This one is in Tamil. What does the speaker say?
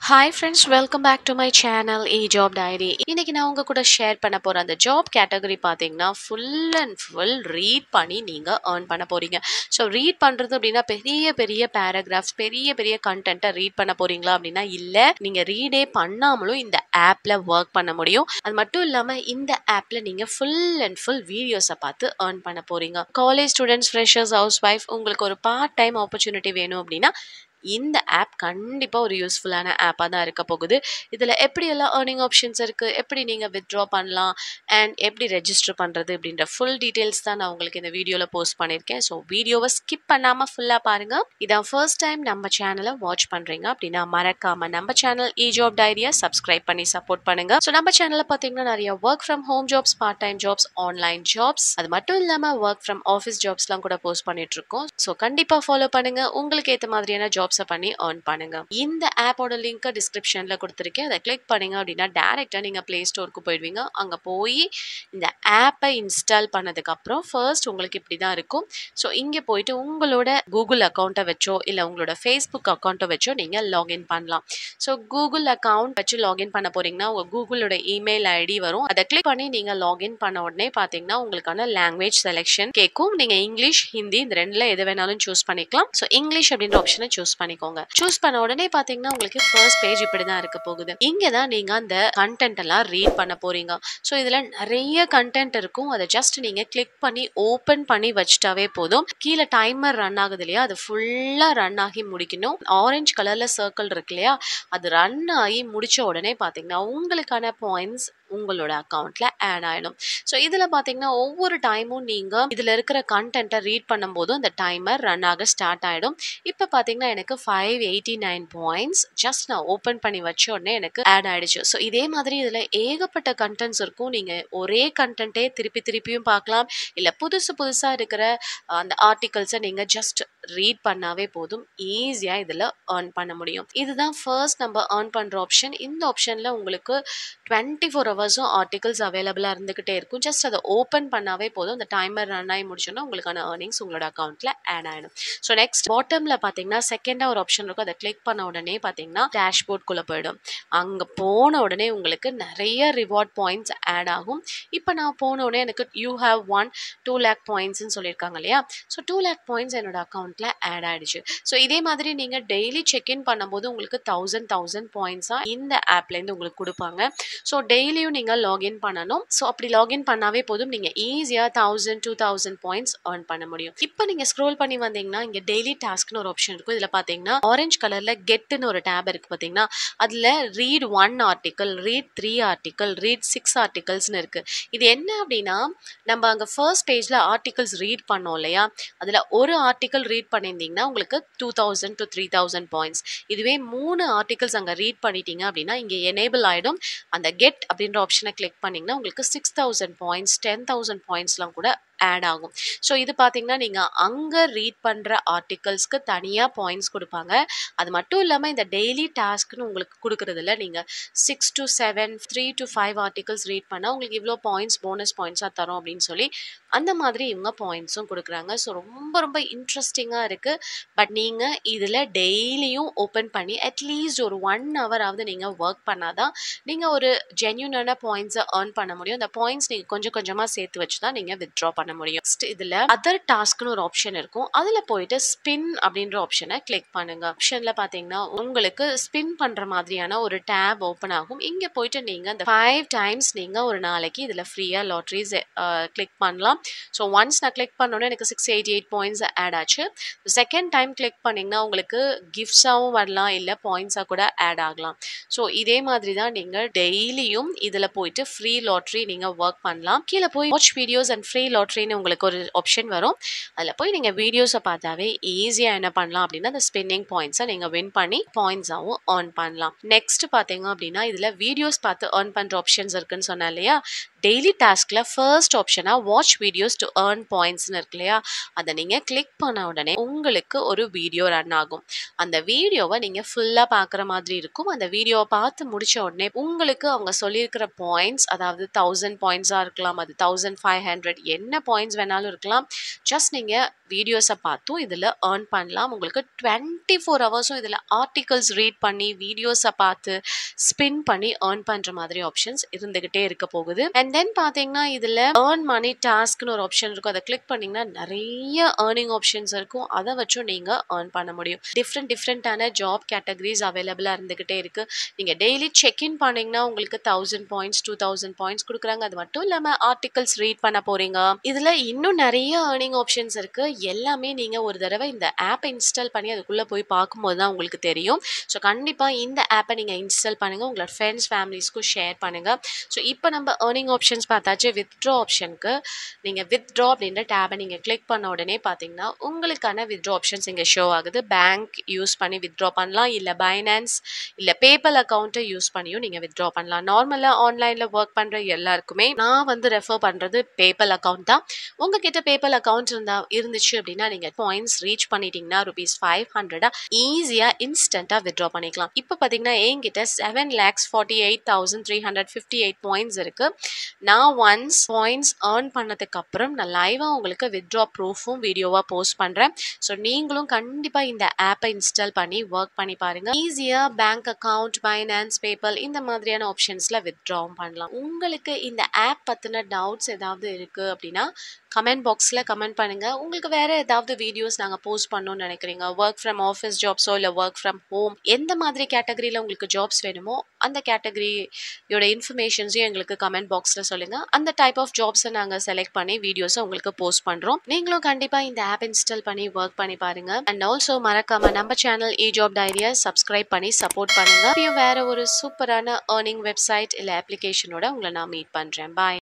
hi friends welcome back to my channel E job diary இன்னைக்கு நான் உங்க கூட ஷேர் பண்ண போற அந்த ஜாப் கேட்டகரி பார்த்தீங்கன்னா ஃபுல் அண்ட் ஃபுல் ரீட் பண்ணி நீங்க ஏர்ன் பண்ண போறீங்க ஸோ ரீட் பண்றது அப்படின்னா பெரிய பெரிய பேராகிராஃப்ஸ் பெரிய பெரிய கண்டென்ட்டை ரீட் பண்ண போறீங்களா அப்படின்னா இல்லை நீங்க ரீடே பண்ணாமலும் இந்த ஆப்ல ஒர்க் பண்ண முடியும் அது மட்டும் இல்லாம இந்த ஆப்ல நீங்க ஃபுல் அண்ட் ஃபுல் வீடியோஸை பார்த்து ஏர்ன் பண்ண போறீங்க college students freshers housewife உங்களுக்கு ஒரு பார்ட் டைம் ஆப்பர்ச்சுனிட்டி வேணும் அப்படின்னா இந்த ஆப் கண்டிப்பாக ஒரு யூஸ்ஃபுல்லான ஆப்பாக தான் இருக்க போகுது இதில் எப்படி எல்லாம் ஏர்னிங் ஆப்ஷன்ஸ் இருக்குது எப்படி நீங்கள் வித்ட்ரா பண்ணலாம் அண்ட் எப்படி ரெஜிஸ்டர் பண்ணுறது அப்படின்ற ஃபுல் டீட்டெயில்ஸ் தான் நான் உங்களுக்கு இந்த வீடியோவில் போஸ்ட் பண்ணியிருக்கேன் ஸோ வீடியோவை ஸ்கிப் பண்ணாமல் ஃபுல்லாக பாருங்கள் இதான் ஃபர்ஸ்ட் டைம் நம்ம சேனலை வாட்ச் பண்ணுறீங்க அப்படின்னா மறக்காமல் நம்ம சேனல் இ ஜாப் டைரியை சப்ஸ்கிரைப் பண்ணி சப்போர்ட் பண்ணுங்கள் ஸோ நம்ம சேனலில் பார்த்தீங்கன்னா நிறைய work from home jobs part time jobs online jobs அது மட்டும் இல்லாமல் ஒர்க் ஃப்ரம் ஆஃபீஸ் ஜாப்ஸ்லாம் கூட போஸ்ட் பண்ணிட்டு இருக்கோம் ஸோ கண்டிப்பாக ஃபாலோ பண்ணுங்கள் உங்களுக்கு ஏற்ற மாதிரியான ஜாப்ஸை பண்ணி ஏர்ன் பண்ணுங்க இந்த ஆப்போட லிங்க் டிஸ்கிரிப்ஷன்ல கொடுத்துருக்கேன் அதை கிளிக் பண்ணீங்க அப்படின்னா டேரெக்டாக நீங்கள் ப்ளே ஸ்டோருக்கு போயிடுவீங்க அங்கே போய் இந்த ஆப்பை இன்ஸ்டால் பண்ணதுக்கு அப்புறம் ஃபர்ஸ்ட் உங்களுக்கு இப்படி தான் இருக்கும் ஸோ இங்கே போயிட்டு உங்களோட கூகுள் அக்கௌண்ட்டை வச்சோ இல்லை உங்களோட ஃபேஸ்புக் அக்கௌண்ட்டை வச்சோ நீங்கள் லாகின் பண்ணலாம் ஸோ கூகுள் அக்கௌண்ட் வச்சு லாகின் பண்ண போறீங்கன்னா உங்கள் கூகுளோட இமெயில் ஐடி வரும் அதை கிளிக் பண்ணி நீங்கள் லாகின் பண்ண உடனே பார்த்தீங்கன்னா உங்களுக்கான லாங்குவேஜ் செலெக்ஷன் கேட்கும் நீங்கள் இங்கிலீஷ் ஹிந்தி இந்த ரெண்டில் எது வேணாலும் சூஸ் பண்ணிக்கலாம் ஸோ இங்கிலீஷ் அப்படின்ற ஆப்ஷனை சூஸ் பண்ணிக்கோங்க சூஸ் பண்ண உடனே பாத்தீங்கன்னா உங்களுக்கு ஃபர்ஸ்ட் பேஜ் இப்படிதான் இருக்க போகுது இங்க தான் நீங்க அந்த கண்டென்ட் எல்லாம் ரீட் பண்ண போறீங்க ஸோ இதுல நிறைய கண்டென்ட் இருக்கும் அதை ஜஸ்ட் நீங்க கிளிக் பண்ணி ஓபன் பண்ணி வச்சுட்டாவே போதும் கீழே டைமர் ரன் ஆகுது இல்லையா அது ஃபுல்லா ரன் ஆகி முடிக்கணும் ஆரஞ்சு கலர்ல சர்க்கிள் இருக்கு இல்லையா அது ரன் ஆகி முடிச்ச உடனே பாத்தீங்கன்னா உங்களுக்கான பாயிண்ட்ஸ் உங்களோட அக்கௌண்ட்ல ஆட் ஆயிடும் ஸோ இதுல பாத்தீங்கன்னா ஒவ்வொரு டைமும் நீங்க இதுல இருக்கிற கண்டென்ட்டை ரீட் பண்ணும்போது அந்த டைமர் ரன் ஆக ஸ்டார்ட் ஆயிடும் இப்போ பாத்தீங்கன்னா எனக்கு five eighty nine points just நான் ஓப்பன் பண்ணி வச்ச உடனே எனக்கு ஆட் ஆயிடுச்சு ஸோ இதே மாதிரி இதுல ஏகப்பட்ட கண்டென்ட்ஸ் இருக்கும் நீங்க ஒரே கண்டென்ட்டே திருப்பி திருப்பியும் பார்க்கலாம் இல்ல புதுசு புதுசா இருக்கிற அந்த ஆர்டிகல்ஸை நீங்க ஜஸ்ட் ரீட் பண்ணாவே போதும் ஈஸியா இதுல ஏர்ன் பண்ண முடியும் இதுதான் ஃபர்ஸ்ட் நம்ம ஏர்ன் பண்ற ஆப்ஷன் இந்த ஆப்ஷன்ல உங்களுக்கு டுவெண்ட்டி ஃபோர் ஹவர்ஸும் ஆர்டிகல்ஸ் அவைலபிளாக இருந்துகிட்டே இருக்கும் ஜஸ்ட் அதை ஓப்பன் பண்ணாவே போதும் அந்த டைமர் ரன் ஆகி முடிச்சோன்னா உங்களுக்கான ஏர்னிங்ஸ் உங்களோட அக்கௌண்ட்ல ஆட் ஆகிடும் ஸோ நெக்ஸ்ட் பாட்டம்ல பார்த்தீங்கன்னா செகண்டாக ஒரு ஆப்ஷன் இருக்கும் அதை கிளிக் பண்ண உடனே பார்த்தீங்கன்னா டேஷ்போர்ட்குள்ளே போயிடும் அங்கே போன உடனே உங்களுக்கு நிறைய ரிவார்ட் பாயிண்ட்ஸ் ஆட் ஆகும் இப்போ நான் போன உடனே எனக்கு you have one two lakh பாயிண்ட்ஸ்னு சொல்லியிருக்காங்க இல்லையா ஸோ டூ லேக் பாயிண்ட்ஸ் என்னோட அக்கௌண்ட்ல ஆட் ஆயிடுச்சு ஸோ இதே மாதிரி நீங்கள் டெய்லி செக்இன் பண்ணும்போது உங்களுக்கு தௌசண்ட் தௌசண்ட் பாயிண்ட்ஸாக இந்த ஆப்லேருந்து உங்களுக்கு கொடுப்பாங்க ஸோ டெய்லியும் நீங்கள் லாகின் பண்ணணும் ஸோ அப்படி லாகின் பண்ணாவே போதும் நீங்கள் ஈஸியாக thousand two thousand points earn பண்ண முடியும் இப்போ நீங்கள் ஸ்க்ரோல் பண்ணி வந்தீங்கன்னா இங்கே டெய்லி டாஸ்க்னு ஒரு ஆப்ஷன் இருக்கும் இதில் பார்த்தீங்கன்னா ஆரஞ்சு கலரில் கெட்டுன்னு ஒரு டேப் இருக்குது பார்த்தீங்கன்னா அதில் read one article read three article read six ஆர்டிகல்ஸ்னு இருக்குது இது என்ன அப்படின்னா நம்ம அங்கே ஃபர்ஸ்ட் பேஜில் ஆர்டிகல்ஸ் ரீட் பண்ணோம் இல்லையா அதில் ஒரு ஆர்டிக்கல் ரீட் பண்ணியிருந்தீங்கன்னா உங்களுக்கு two thousand to three thousand points இதுவே மூணு ஆர்டிகல்ஸ் அங்கே ரீட் பண்ணிட்டீங்க அப்படின்னா இங்கே எனேபிள் ஆகிடும் அந்த கெட் அப்படின்ற ஆப்ஷனை கிளிக் பண்ணிங்கன்னா உங்களுக்கு six thousand points ten thousand பாயிண்ட்ஸ்லாம் கூட ஆட் ஆகும் ஸோ இது பார்த்தீங்கன்னா நீங்கள் அங்கே ரீட் பண்ணுற ஆர்டிகல்ஸ்க்கு தனியாக பாயிண்ட்ஸ் கொடுப்பாங்க அது மட்டும் இல்லாமல் இந்த டெய்லி டாஸ்க்னு உங்களுக்கு கொடுக்குறதுல நீங்கள் six to seven three to five articles read பண்ணால் உங்களுக்கு இவ்வளோ பாயிண்ட்ஸ் போனஸ் பாயிண்ட்ஸாக தரும் அப்படின்னு சொல்லி அந்த மாதிரி இவங்க பாயிண்ட்ஸும் கொடுக்குறாங்க ஸோ ரொம்ப ரொம்ப இன்ட்ரெஸ்டிங்காக இருக்குது பட் நீங்கள் இதில் டெய்லியும் ஓப்பன் பண்ணி அட்லீஸ்ட் ஒரு ஒன் ஹவராவது நீங்கள் ஒர்க் பண்ணாதான் நீங்கள் ஒரு ஜென்யூனான பாயிண்ட்ஸை ஏர்ன் பண்ண முடியும் அந்த பாயிண்ட்ஸ் நீங்கள் கொஞ்சம் கொஞ்சமாக சேர்த்து வச்சு தான் நீங்கள் வித்ட்ரா பண்ண முடியும் நெக்ஸ்ட் இதில் அதர் டாஸ்க்னு ஒரு ஆப்ஷன் இருக்கும் அதில் போயிட்டு ஸ்பின் அப்படின்ற ஆப்ஷனை கிளிக் பண்ணுங்க ஆப்ஷனில் பார்த்தீங்கன்னா உங்களுக்கு ஸ்பின் பண்ணுற மாதிரியான ஒரு டேப் ஓப்பன் ஆகும் இங்கே போயிட்டு நீங்கள் அந்த ஃபைவ் டைம்ஸ் நீங்கள் ஒரு நாளைக்கு இதில் ஃப்ரீயாக லாட்ரிஸ் கிளிக் பண்ணலாம் ஸோ ஒன்ஸ் நான் கிளிக் பண்ணோன்னே எனக்கு six eighty eight points add ஆச்சு செகண்ட் டைம் கிளிக் பண்ணிங்கன்னா உங்களுக்கு கிஃப்ட்ஸாகவும் வரலாம் இல்லை பாயிண்ட்ஸாக கூட ஆட் ஆகலாம் ஸோ இதே மாதிரி தான் நீங்கள் டெய்லியும் இதில் போயிட்டு ஃப்ரீ லாட்ரி நீங்கள் ஒர்க் பண்ணலாம் கீழே போய் வாட்ச் வீடியோஸ் அண்ட் ஃப்ரீ லாட்ரின்னு உங்களுக்கு ஒரு ஆப்ஷன் வரும் அதில் போய் நீங்கள் வீடியோஸை பார்த்தாவே ஈஸியாக என்ன பண்ணலாம் அப்படின்னா அந்த ஸ்பின்னிங் பாயிண்ட்ஸை நீங்கள் வின் பண்ணி பாயிண்ட்ஸாகவும் ஏர்ன் பண்ணலாம் நெக்ஸ்ட் பார்த்தீங்க அப்படின்னா இதில் வீடியோஸ் பார்த்து ஏர்ன் பண்ணுற ஆப்ஷன்ஸ் இருக்குன்னு சொன்னேன் இல்லையா டெய்லி டாஸ்க்ல ஃபர்ஸ்ட் ஆப்ஷனா வாட்ச் வீடியோஸ் டு earn பாயிண்ட்ஸ்னு இருக்கு இல்லையா அதை நீங்க கிளிக் பண்ண உடனே உங்களுக்கு ஒரு வீடியோ ரன் ஆகும் அந்த வீடியோவை நீங்க ஃபுல்லா பார்க்குற மாதிரி இருக்கும் அந்த வீடியோவை பார்த்து முடிச்ச உடனே உங்களுக்கு அவங்க சொல்லியிருக்கிற பாயிண்ட்ஸ் அதாவது தௌசண்ட் பாயிண்ட்ஸாக இருக்கலாம் அது தௌசண்ட் ஃபைவ் ஹண்ட்ரட் என்ன பாயிண்ட்ஸ் வேணாலும் இருக்கலாம் ஜஸ்ட் நீங்க வீடியோஸை பார்த்தும் இதில் earn பண்ணலாம் உங்களுக்கு டுவெண்ட்டி ஃபோர் ஹவர்ஸும் இதில் ஆர்டிகல்ஸ் ரீட் பண்ணி வீடியோஸை பார்த்து ஸ்பின் பண்ணி earn பண்ணுற மாதிரி ஆப்ஷன்ஸ் இருந்துகிட்டே இருக்க போகுது அண்ட் தென் பார்த்தீங்கன்னா இதில் earn மணி டாஸ்க்னு ஒரு ஆப்ஷன் இருக்கும் அதை கிளிக் பண்ணிங்கன்னா நிறைய ஏர்னிங் ஆப்ஷன்ஸ் இருக்கும் அதை வச்சும் நீங்கள் earn பண்ண முடியும் டிஃப்ரெண்ட் டிஃப்ரெண்ட்டான ஜாப் கேட்டகரிஸ் அவைலபிளாக இருந்துகிட்டே இருக்கு நீங்கள் டெய்லி செக் இன் பண்ணீங்கன்னா உங்களுக்கு thousand points two thousand points கொடுக்குறாங்க அது மட்டும் இல்லாமல் ஆர்டிகல்ஸ் ரீட் பண்ண போறீங்க இதில் இன்னும் நிறைய ஏர்னிங் ஆப்ஷன்ஸ் இருக்கு எல்லாமே நீங்கள் ஒரு தடவை இந்த ஆப்பை இன்ஸ்டால் பண்ணி அதுக்குள்ளே போய் பார்க்கும்போது தான் உங்களுக்கு தெரியும் ஸோ கண்டிப்பாக இந்த ஆப்பை நீங்கள் இன்ஸ்டால் பண்ணுங்கள் உங்களோட ஃப்ரெண்ட்ஸ் ஃபேமிலிஸ்க்கும் ஷேர் பண்ணுங்கள் ஸோ இப்போ நம்ம ஏர்னிங் ஆப்ஷன்ஸ் பார்த்தாச்சு வித்ட்ரா ஆப்ஷனுக்கு நீங்கள் வித்ட்ரா அப்படின்ற டேபை நீங்கள் கிளிக் பண்ண உடனே பார்த்தீங்கன்னா உங்களுக்கான வித்ட்ரா ஆப்ஷன்ஸ் இங்கே ஷோ ஆகுது பேங்க் யூஸ் பண்ணி வித்ட்ரா பண்ணலாம் இல்லை பைனான்ஸ் இல்லை பேபல் அக்கௌண்ட்டை யூஸ் பண்ணியும் நீங்கள் வித்ட்ரா பண்ணலாம் நார்மலாக ஆன்லைனில் ஒர்க் பண்ணுற எல்லாருக்குமே நான் வந்து ரெஃபர் பண்ணுறது பேபல் அக்கௌண்ட் தான் உங்ககிட்ட பேபல் அக்கௌண்ட் இருந்தா இருந்துச்சு அப்படின்னா நீங்கள் பாயிண்ட்ஸ் ரீச் பண்ணிட்டீங்கன்னா ருபீஸ் ஃபைவ் ஹண்ட்ரடா ஈஸியாக இன்ஸ்டண்ட்டாக வித்ட்ரா பண்ணிக்கலாம் இப்போ பார்த்தீங்கன்னா என்கிட்ட seven lakhs forty eight thousand three hundred fifty eight points இருக்கு நான் ஒன்ஸ் பாயிண்ட்ஸ் ஏர்ன் பண்ணதுக்கு அப்புறம் நான் லைவாக உங்களுக்கு வித்ட்ரா ப்ரூஃபும் வீடியோவாக போஸ்ட் பண்ணுறேன் ஸோ நீங்களும் கண்டிப்பாக இந்த ஆப்பை இன்ஸ்டால் பண்ணி ஒர்க் பண்ணி பாருங்க ஈஸியாக பேங்க் அக்கவுண்ட் பைனான்ஸ் பேப்பல் இந்த மாதிரியான ஆப்ஷன்ஸில் வித்ட்ராவும் பண்ணலாம் உங்களுக்கு இந்த ஆப் பற்றின டவுட்ஸ் ஏதாவது இருக்குது அப்படின்னா கமெண்ட் பாக்ஸில் கமெண்ட் பண்ணுங்கள் உங்களுக்கு வேறு ஏதாவது வீடியோஸ் நாங்கள் போஸ்ட் பண்ணணும்னு நினைக்கிறீங்க ஒர்க் ஃப்ரம் ஆஃபீஸ் ஜாப்ஸோ இல்லை ஒர்க் ஃப்ரம் ஹோம் எந்த மாதிரி கேட்டகரியில் உங்களுக்கு ஜாப்ஸ் வேணுமோ அந்த கேட்டகரியோட இன்ஃபர்மேஷன்ஸையும் எங்களுக்கு கமெண்ட் பாக்ஸில் சொல்லுங்கள் அந்த டைப் ஆஃப் ஜாப்ஸை நாங்கள் செலக்ட் பண்ணி வீடியோஸை உங்களுக்கு போஸ்ட் பண்ணுறோம் நீங்களும் கண்டிப்பாக இந்த ஆப் இன்ஸ்டால் பண்ணி ஒர்க் பண்ணி பாருங்கள் அண்ட் ஆல்சோ மறக்காம நம்ம சேனல் இ ஜாப் டைரியை சப்ஸ்கிரைப் பண்ணி சப்போர்ட் பண்ணுங்கள் இப்பயும் வேற ஒரு சூப்பரான ஏர்னிங் வெப்சைட் இல்லை அப்ளிகேஷனோட உங்களை நான் மீட் பண்ணுறேன் பாய்